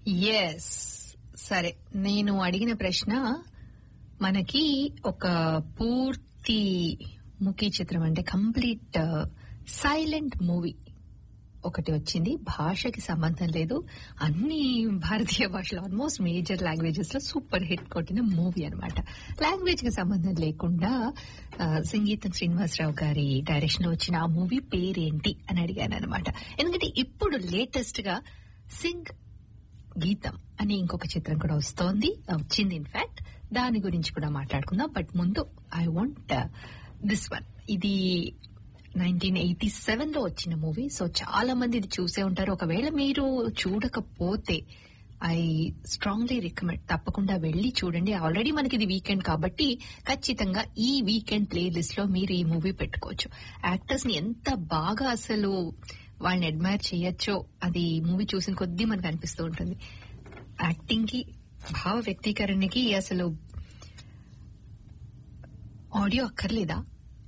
yes సరే నేను అడిగిన ప్రశ్న మనకి ఒక పూర్తి ముఖీ చిత్రం అంటే కంప్లీట్ సైలెంట్ మూవీ ఒకటి వచ్చింది భాషకి సంబంధం లేదు అన్ని భారతీయ భాషలో ఆల్మోస్ట్ మేజర్ లాంగ్వేజెస్ లో సూపర్ హిట్ కొట్టిన మూవీ అనమాట లాంగ్వేజ్ కి సంబంధం లేకుండా ఆ, సంగీతం శ్రీనివాసరావు గారి డైరెక్షన్ లో వచ్చిన ఆ మూవీ పేరేంటి అని అడిగాను అనమాట ఎందుకంటే ఇప్పుడు లేటెస్ట్ గా సింగ్ గీతం అని ఇంకొక చిత్రం కూడా వస్తోంది వచ్చింది ఇన్ఫాక్ట్ దాని గురించి కూడా మాట్లాడుకుందాం బట్ ముందు ఐ వాంట్ దిస్ వన్ ఇది నైన్టీన్ ఎయిటీ సెవెన్ లో వచ్చిన మూవీ సో చాలా మంది ఇది చూసే ఉంటారు ఒకవేళ మీరు చూడకపోతే ఐ స్ట్రాంగ్లీ రికమెండ్ తప్పకుండా వెళ్ళి చూడండి ఆల్రెడీ మనకి ఇది వీకెండ్ కాబట్టి ఖచ్చితంగా ఈ వీకెండ్ ప్లే లిస్ట్ లో మీరు ఈ మూవీ పెట్టుకోవచ్చు యాక్టర్స్ ని ఎంత బాగా అసలు వాళ్ళని అడ్మైర్ చేయొచ్చో అది మూవీ చూసిన కొద్దీ మనకు అనిపిస్తూ ఉంటుంది యాక్టింగ్ కి భావ వ్యక్తీకరణకి అసలు ఆడియో అక్కర్లేదా